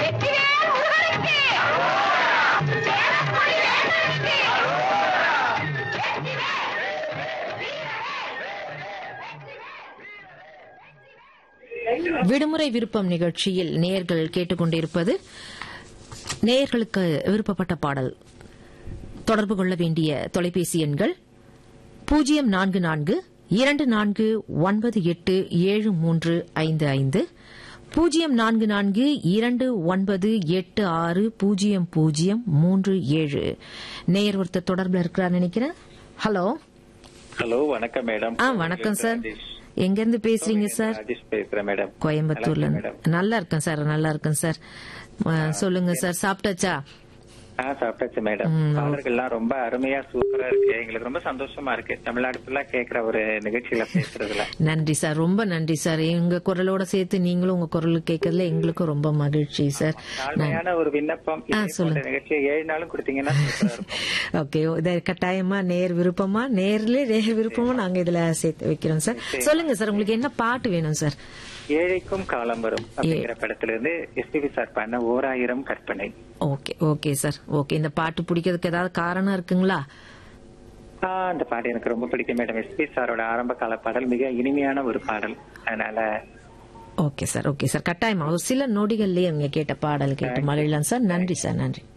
வெற்றிவேல் முருகனுக்கு சேரக்குடி வேந்தனுக்கு விடுமுறை விருப்பம் நிகழ்ச்சியில் நேயர்கள் கேட்டுக்கொண்டிருப்பது நேயர்களுக்கு விருப்பப்பட்ட பாடல் தொடர்பு கொள்ள வேண்டிய தொலைபேசி எண்கள் பூஜ்ஜியம் நான்கு நான்கு இரண்டு நான்கு ஒன்பது எட்டு ஏழு மூன்று ஐந்து ஐந்து பூஜ்ஜியம் நான்கு நான்கு இரண்டு ஒன்பது எட்டு ஆறு பூஜ்ஜியம் பூஜ்ஜியம் மூன்று ஏழு நேயர் ஒருத்தர் தொடர்பில் இருக்கிறார் நினைக்கிறேன் ஹலோ ஹலோ வணக்கம் மேடம் ஆ வணக்கம் சார் எங்க இருந்து பேசுறீங்க சார் ராஜேஷ் பேசுறேன் மேடம் கோயம்புத்தூர்ல நல்லா இருந்து இருக்கேன் நல்லா இருக்கேன் சார் நல்லா இருக்கேன் சார் ஆ, சொல்லுங்க சார் சாப்பிட்டாச்சா ஆ சாப்பிட்டாச்சு மேடம் ம், பாடல்கள்லாம் ரொம்ப அருமையா சூப்பரா இருக்கு எங்களுக்கு ரொம்ப சந்தோஷமா இருக்கு தமிழ்நாடு ஃபுல்லா கேக்குற ஒரு நிகழ்ச்சியில பேசுறதுல நன்றி சார் ரொம்ப நன்றி சார் எங்க குரலோட சேர்த்து நீங்களும் உங்க குரல் கேட்கறதுல எங்களுக்கும் ரொம்ப மகிழ்ச்சி சார் தாழ்மையான ஒரு விண்ணப்பம் இதே போன்ற சொல்லுங்க. நிகழ்ச்சியை ஏழு நாளும் கொடுத்தீங்கன்னா சூப்பரா இருக்கும் ஓகே இதை கட்டாயமா நேர் விருப்பமா நேர்ல நேர் விருப்பமா நாங்க இதுல சேர்த்து வைக்கிறோம் சார் சொல்லுங்க சார் உங்களுக்கு என்ன பாட்டு வேணும் சார் ஏழைக்கும் காலம் வரும் அப்படிங்கிற படத்துல இருந்து எஸ்பிபி சார் பண்ண ஓராயிரம் கற்பனை ஓகே ஓகே சார் ஓகே இந்த பாட்டு பிடிக்கிறதுக்கு ஏதாவது காரணம் இருக்குங்களா ஆ, அந்த பாட்டு எனக்கு ரொம்ப பிடிக்கும் மேடம் எஸ்பி சாரோட ஆரம்ப கால பாடல் மிக இனிமையான ஒரு பாடல் அதனால ஓகே சார் ஓகே சார் கட்டாயமா ஒரு சில நொடிகள்லயே நீங்க கேட்ட பாடல் கேட்டு மகிழலாம் சார் நன்றி சார் நன்றி